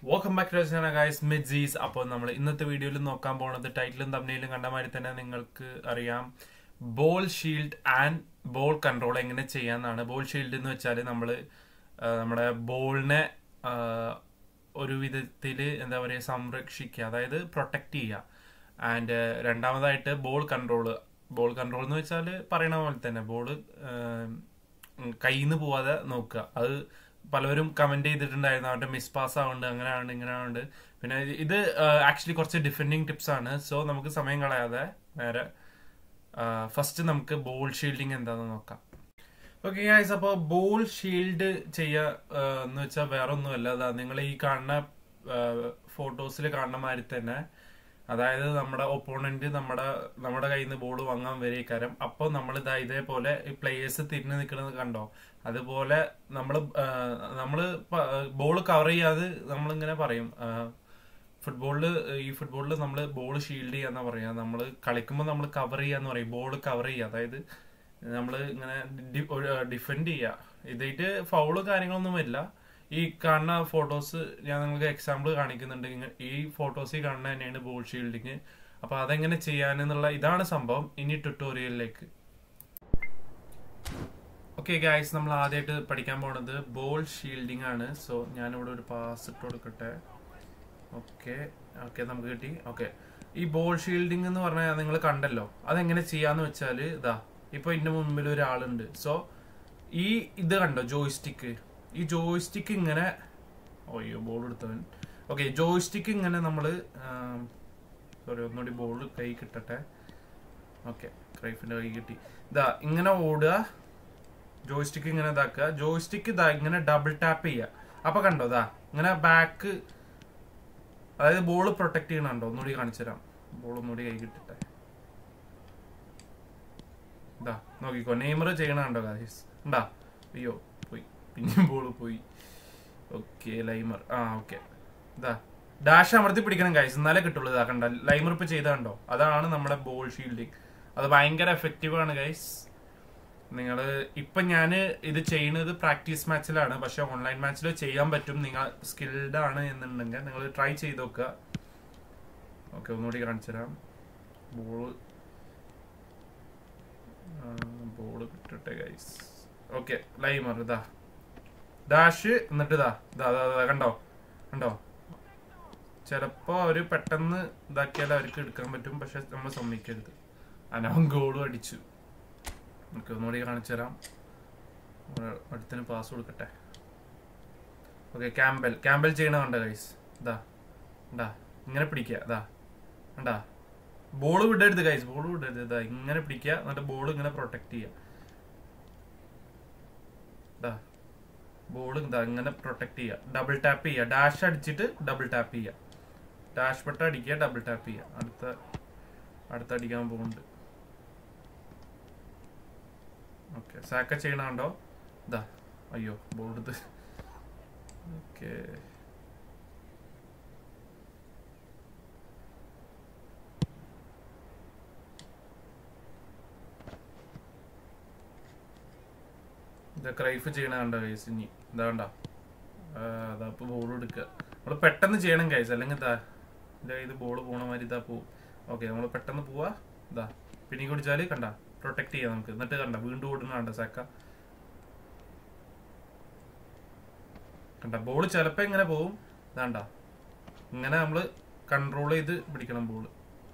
welcome back to channel guys മിഡ്സീസ് അപ്പോൾ നമ്മൾ ഇന്നത്തെ വീഡിയോയിൽ നോക്കാൻ പോകുന്നത് ടൈറ്റിലും തമ്മിലും കണ്ട മാതിരി തന്നെ നിങ്ങൾക്ക് അറിയാം ball shield and ball control എങ്ങനെ ചെയ്യാന്നാണ് ബോൾ ഷീൽഡ് എന്ന് വെച്ചാൽ നമ്മൾ നമ്മുടെ ബോളിനെ ഒരു വിധത്തിൽ എന്താ പറയുക സംരക്ഷിക്കുക അതായത് പ്രൊട്ടക്റ്റ് ചെയ്യുക ആൻഡ് രണ്ടാമതായിട്ട് ബോൾ കൺട്രോൾ ബോൾ കൺട്രോൾ എന്ന് വെച്ചാൽ പറയണ പോലെ തന്നെ ബോള് കയ്യിൽ നിന്ന് പോവാതെ നോക്കുക അത് പലവരും കമന്റ് ചെയ്തിട്ടുണ്ടായിരുന്നു അവരുടെ മിസ് പാസ് ആവുന്നുണ്ട് അങ്ങനെയാണ് ഇങ്ങനെയാണ് പിന്നെ ഇത് ആക്ച്വലി കുറച്ച് ഡിഫെൻഡിങ് ടിപ്സ് ആണ് സോ നമുക്ക് സമയം കളയാതെ നേരെ ഫസ്റ്റ് നമുക്ക് ബോൾ ഷീൽഡിങ് എന്താണെന്ന് നോക്കാം ഓക്കെ ഗൈസ് അപ്പോൾ ബോൾ ഷീൽഡ് ചെയ്യുക എന്ന് വെച്ചാൽ വേറെ ഒന്നുമല്ല അതാ നിങ്ങൾ ഈ കാണുന്ന ഫോട്ടോസിൽ കാണുന്ന മാതിരി തന്നെ അതായത് നമ്മുടെ ഒപ്പോണന്റ് നമ്മുടെ നമ്മുടെ കയ്യിൽ നിന്ന് ബോൾ വാങ്ങാൻ വരേക്കാരം അപ്പോൾ നമ്മൾ ഇതാ ഇതേപോലെ ഈ പ്ലേയേഴ്സ് തിരിഞ്ഞു നിൽക്കുന്നത് കണ്ടോ അതുപോലെ നമ്മൾ നമ്മൾ ബോൾ കവർ ചെയ്യാതെ നമ്മളിങ്ങനെ പറയും ഫുട്ബോളിൽ ഈ ഫുട്ബോളിൽ നമ്മൾ ബോൾ ഷീൽഡ് ചെയ്യാന്നാ പറയാ നമ്മൾ കളിക്കുമ്പോൾ നമ്മൾ കവർ ചെയ്യാന്ന് പറയും ബോൾ കവർ ചെയ്യുക അതായത് നമ്മൾ ഇങ്ങനെ ഡിഫെൻഡ് ചെയ്യുക ഇതായിട്ട് ഫൗള് കാര്യങ്ങളൊന്നും വരില്ല ഈ കാണുന്ന ഫോട്ടോസ് ഞാൻ നിങ്ങൾക്ക് എക്സാമ്പിൾ കാണിക്കുന്നുണ്ട് ഈ ഫോട്ടോസിൽ കാണുന്ന തന്നെയാണ് ബോൾ ഷീൽഡിങ് അപ്പൊ അതെങ്ങനെ ചെയ്യാനെന്നുള്ള ഇതാണ് സംഭവം ഇനി ട്യൂട്ടോറിയലിലേക്ക് ഓക്കെ ഗായ്സ് നമ്മൾ ആദ്യമായിട്ട് പഠിക്കാൻ പോണത് ബോൾ ഷീൽഡിംഗ് ആണ് സോ ഞാനിവിടെ ഒരു പാസ് ഇട്ട് കൊടുക്കട്ടെ ഓക്കെ ഓക്കെ നമുക്ക് കിട്ടി ഓക്കെ ഈ ബോൾ ഷീൽഡിംഗ് എന്ന് പറഞ്ഞാൽ നിങ്ങൾ കണ്ടല്ലോ അതെങ്ങനെ ചെയ്യാന്ന് വെച്ചാൽ ഇതാ ഇപ്പൊ ഇതിന്റെ മുമ്പിൽ ഒരാളുണ്ട് സോ ഈ ഇത് കണ്ടോ ജോയ്സ്റ്റിക്ക് ഈ ജോയ്സ്റ്റിക്ക് ഇങ്ങനെ ഓയ്യോ ബോൾ എടുത്തവൻ ഓക്കെ ജോയ്സ്റ്റിക്ക് ഇങ്ങനെ നമ്മൾ സോറി ഒന്നുകൂടി ബോൾ കൈ കിട്ടട്ടെ ഓക്കെ ക്രൈഫിന്റെ കൈ കിട്ടി ഇതാ ഇങ്ങനെ ഓടുക ജോയ്സ്റ്റിക്ക് ഇങ്ങനെ ഇതാക്കുക ജോയ്സ്റ്റിക്ക് ഇതാ ഇങ്ങനെ ഡബിൾ ടാപ്പ് ചെയ്യുക അപ്പൊ കണ്ടോ ഇതാ ഇങ്ങനെ ബാക്ക് അതായത് ബോൾ പ്രൊട്ടക്ട് ചെയ്യണുണ്ടോ ഒന്നുകൂടി കാണിച്ചു തരാം ബോൾ ഒന്നുകൂടി കൈ കിട്ടട്ടെ ഇതാ നോക്കിക്കോ നെയ്മർ ചെയ്യണുണ്ടോ ഗായ്സ് ഉണ്ടാ അയ്യോ പോയി പിന്നെയും ബോൾ പോയി ഓക്കെ ലൈമർ ആ ഓക്കെ ഇതാ ഡാഷ് അമർത്തി പിടിക്കണം ഗൈസ് എന്നാലേ കിട്ടുള്ളൂ ഇതാ കണ്ട ലൈമർ ഇപ്പൊ ചെയ്താണ്ടോ അതാണ് നമ്മുടെ ബോൾ ഷീൽഡിങ് അത് ഭയങ്കര എഫക്റ്റീവ് ആണ് ഗൈസ് നിങ്ങൾ ഇപ്പൊ ഞാൻ ഇത് ചെയ്യുന്നത് പ്രാക്ടീസ് മാച്ചിലാണ് പക്ഷെ ഓൺലൈൻ മാച്ചിൽ ചെയ്യാൻ പറ്റും നിങ്ങൾ സ്കിൽഡ് ആണ് എന്നുണ്ടെങ്കിൽ നിങ്ങൾ ട്രൈ ചെയ്ത് നോക്കുക ഓക്കെ ഒന്നുകൂടി കാണിച്ചു തരാം ബോൾ ബോൾ കിട്ടട്ടെ ഗൈസ് ഓക്കെ ലൈമർ ഇതാ ഡാഷ് എന്നിട്ട് ഇതാ ഇതാ ഇതാ കണ്ടോ കണ്ടോ ചിലപ്പോ അവര് പെട്ടെന്ന് ഇതാക്കിയാൽ അവർക്ക് എടുക്കാൻ പറ്റും പക്ഷെ നമ്മൾ സമ്മതിക്കരുത് അനവൻ ഗോളും അടിച്ചു നമുക്ക് ഒന്നുകൂടി കാണിച്ചു തരാം അടുത്തിന് പാസ് കൊടുക്കട്ടെ ഓക്കെ ക്യാമ്പൽ ക്യാമ്പൽ ചെയ്യണ കണ്ട ഗൈസ് ഇതാ ഉണ്ടാ ഇങ്ങനെ പിടിക്കുക ഇതാ ഉണ്ടാ ബോൾ വിടരുത് ഗൈസ് ബോൾ വിടരുത് ഇതാ ഇങ്ങനെ പിടിക്കുക എന്നിട്ട് ബോൾ ഇങ്ങനെ പ്രൊട്ടക്ട് ചെയ്യുക ഇതാ ബോൾ ഇതാ ഇങ്ങനെ പ്രൊട്ടക്ട് ചെയ്യുക ഡബിൾ ടാപ്പ് ചെയ്യുക ഡാഷ് അടിച്ചിട്ട് ഡബിൾ ടാപ്പ് ചെയ്യുക ഡാഷ് ബട്ടൺ അടിക്കുക ഡബിൾ ടാപ്പ് ചെയ്യുക അടുത്ത അടുത്ത അടിക്കാൻ പോകുന്നുണ്ട് ഓക്കെ സാക്ക ചെയ്യണുണ്ടോ ഇതാ അയ്യോ ബോൾ എടുത്ത് ഓക്കെ ഇതൊക്കെ റൈഫ് ചെയ്യണ കണ്ടോ ഗൈസ് ഇനി ഇതാ കണ്ട അതാ ഇപ്പൊ ബോൾ എടുക്കുക നമ്മൾ പെട്ടെന്ന് ചെയ്യണം ഗൈസ് അല്ലെങ്കിൽ ഇതാ ഇതാ ഇത് ബോൾ പോണ മാതിരി ഇതാ പോവും ഓക്കെ നമ്മൾ പെട്ടെന്ന് പോവാ ഇതാ പിണി കുടിച്ചാല് കണ്ട പ്രൊട്ടക്ട് ചെയ്യാം നമുക്ക് എന്നിട്ട് കണ്ട വീണ്ടും ഓടുന്ന കണ്ട സക്ക കണ്ട ബോൾ ചിലപ്പോ ഇങ്ങനെ പോവും ഇതാണ്ട ഇങ്ങനെ നമ്മള് കൺട്രോൾ ചെയ്ത് പിടിക്കണം ബോൾ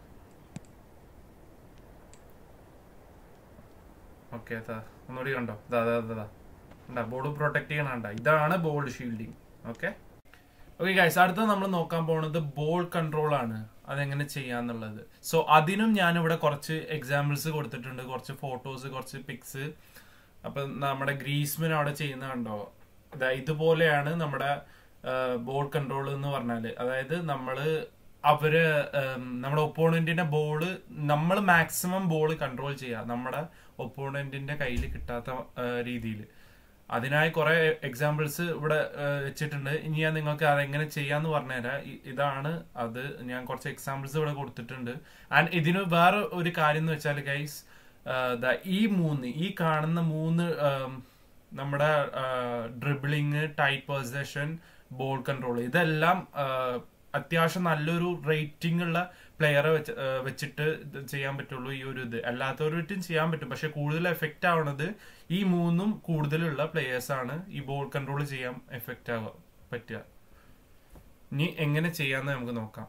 ഓക്കെ അതാ ഒന്നുകൂടി കണ്ടോ ഇതാ അതാ അതാ ഉണ്ടാ ബോൾ പ്രൊട്ടക്ട് ചെയ്യണ കണ്ട ഇതാണ് ball shielding okay okay guys അടുത്ത നമ്മൾ നോക്കാൻ പോകുന്നത് ബോൾ കൺട്രോൾ ആണ് അതെങ്ങനെ ചെയ്യാന്നുള്ളത് സോ അതിനും ഞാൻ ഇവിടെ കുറച്ച് എക്സാമ്പിൾസ് കൊടുത്തിട്ടുണ്ട് കുറച്ച് ഫോട്ടോസ് കുറച്ച് പിക്സ് അപ്പൊ നമ്മുടെ ഗ്രീസ്മിൻ അവിടെ ചെയ്യുന്ന കണ്ടോ ഇതുപോലെയാണ് നമ്മുടെ ബോൾ കൺട്രോൾ എന്ന് പറഞ്ഞാല് അതായത് നമ്മള് അവര് നമ്മുടെ ഒപ്പോണന്റിന്റെ ബോള് നമ്മൾ മാക്സിമം ബോൾ കൺട്രോൾ ചെയ്യുക നമ്മുടെ ഒപ്പോണന്റിന്റെ കയ്യിൽ കിട്ടാത്ത രീതിയിൽ അതിനായി കുറെ എക്സാമ്പിൾസ് ഇവിടെ വെച്ചിട്ടുണ്ട് ഇനി ഞാൻ നിങ്ങൾക്ക് അതെങ്ങനെ ചെയ്യാന്ന് പറഞ്ഞുതരാം ഇതാണ് അത് ഞാൻ കുറച്ച് എക്സാമ്പിൾസ് ഇവിടെ കൊടുത്തിട്ടുണ്ട് ആൻഡ് ഇതിന് വേറെ ഒരു കാര്യം എന്ന് വെച്ചാൽ ഗൈസ് ഈ മൂന്ന് ഈ കാണുന്ന മൂന്ന് നമ്മുടെ dribbling tight position ball control ഇതെല്ലാം ആ, അത്യാവശ്യം നല്ലൊരു റേറ്റിംഗ് ഉള്ള പ്ലെയറെ വെച്ച് ആ, വെച്ചിട്ട് ഇത് ചെയ്യാൻ പറ്റുള്ളൂ ഈ ഒരു ഇത് അല്ലാത്തവരും ചെയ്യാൻ പറ്റും പക്ഷെ കൂടുതൽ എഫക്റ്റ് ആവണത് ഈ മൂന്നും കൂടുതലുള്ള പ്ലെയേഴ്സ് ആണ് ഈ ബോൾ കൺട്രോൾ ചെയ്യാൻ എഫക്റ്റ് ആവുക പറ്റുക ഇനി എങ്ങനെ ചെയ്യാന്ന് നമുക്ക് നോക്കാം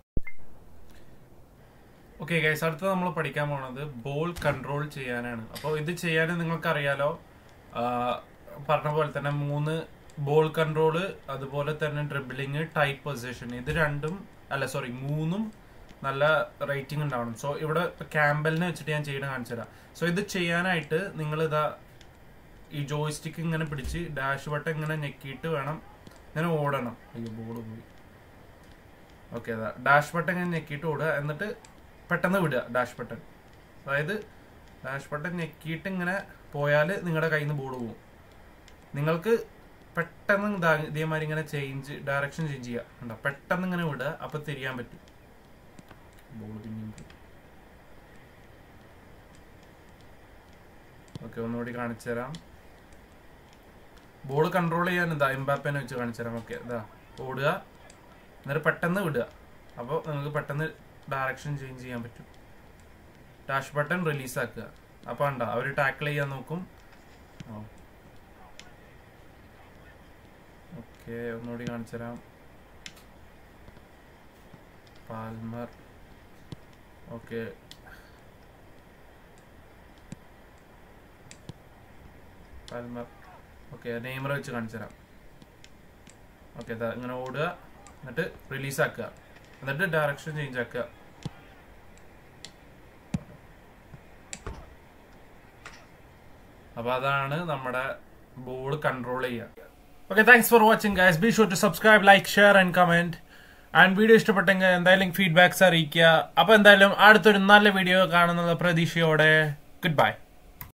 ഓക്കെ ഗൈസ് അടുത്ത നമ്മൾ പഠിക്കാൻ പോണത് ബോൾ കൺട്രോൾ ചെയ്യാനാണ് അപ്പോൾ ഇത് ചെയ്യാൻ നിങ്ങൾക്കറിയാലോ ആ, പറഞ്ഞ പോലെ തന്നെ മൂന്ന് ബോൾ കൺട്രോള് അതുപോലെ തന്നെ ഡ്രിബിളിങ് ടൈറ്റ് പൊസിഷൻ ഇത് രണ്ടും അല്ല സോറി മൂന്നും നല്ല റേറ്റിംഗ് ഉണ്ടാവണം സോ ഇവിടെ ക്യാമ്പലിനെ വെച്ചിട്ട് ഞാൻ ചെയ്യണ കാണിച്ചു തരാം സോ ഇത് ചെയ്യാനായിട്ട് നിങ്ങൾ ഇതാ ഈ ജോയ്സ്റ്റിക്ക് ഇങ്ങനെ പിടിച്ച് ഡാഷ് ബട്ടൺ ഇങ്ങനെ ഞെക്കിയിട്ട് വേണം ഇങ്ങനെ ഓടണം അയ്യോ ബോൾ പോയി ഓക്കെ അതാ ഡാഷ് ബട്ടൺ ഇങ്ങനെ ഞെക്കിയിട്ട് ഓടുക എന്നിട്ട് പെട്ടെന്ന് വിടുക ഡാഷ് ബട്ടൺ അതായത് ഡാഷ് ബട്ടൺ ഞെക്കിയിട്ട് ഇങ്ങനെ പോയാൽ നിങ്ങളുടെ കയ്യിൽ നിന്ന് ബോൾ പോകും നിങ്ങൾക്ക് പെട്ടെന്ന് ഇതാ ഇതേമാതിരി ഇങ്ങനെ ചേഞ്ച് ഡയറക്ഷൻ ചേഞ്ച് ചെയ്യുക ഉണ്ടോ പെട്ടെന്ന് ഇങ്ങനെ വിടുക അപ്പൊ തിരിയാൻ പറ്റും ബോൾ പിന്നെയും പോയി ഓക്കെ ഒന്നുകൂടി കാണിച്ചു തരാം ബോൾ കൺട്രോൾ ചെയ്യാൻ എന്താ എംബാപ്പനെ വെച്ച് കാണിച്ചു തരാം ഓക്കെ ഇതാ ഓടുക എന്നിട്ട് പെട്ടെന്ന് വിടുക അപ്പോൾ നിങ്ങൾക്ക് പെട്ടെന്ന് ഡയറക്ഷൻ ചേഞ്ച് ചെയ്യാൻ പറ്റും ഡാഷ് ബട്ടൺ റിലീസ് ആക്കുക അപ്പോൾ ഉണ്ടോ അവർ ടാക്കിൾ ചെയ്യാൻ നോക്കും ഓക്കെ ഒന്നുകൂടി കാണിച്ചു തരാം Palmer okay Palmer okay Neymar വെച്ച് കാണിച്ചു തരാം ഓക്കെ ഇങ്ങനെ ഓടുക എന്നിട്ട് റിലീസ് ആക്കുക എന്നിട്ട് ഡയറക്ഷൻ ചേഞ്ച് ആക്കുക അപ്പൊ അതാണ് നമ്മുടെ ബോൾ കൺട്രോൾ ചെയ്യുക okay thanks for watching guys be sure to subscribe like share and comment and video ഇഷ്ടപ്പെട്ടെങ്കിൽ എന്തായാലും ഫീഡ്ബാക്സ് അറിയിക്കുക അപ്പൊ എന്തായാലും അടുത്തൊരു നല്ല വീഡിയോ കാണുന്നുള്ള പ്രതീക്ഷയോടെ ഗുഡ് ബൈ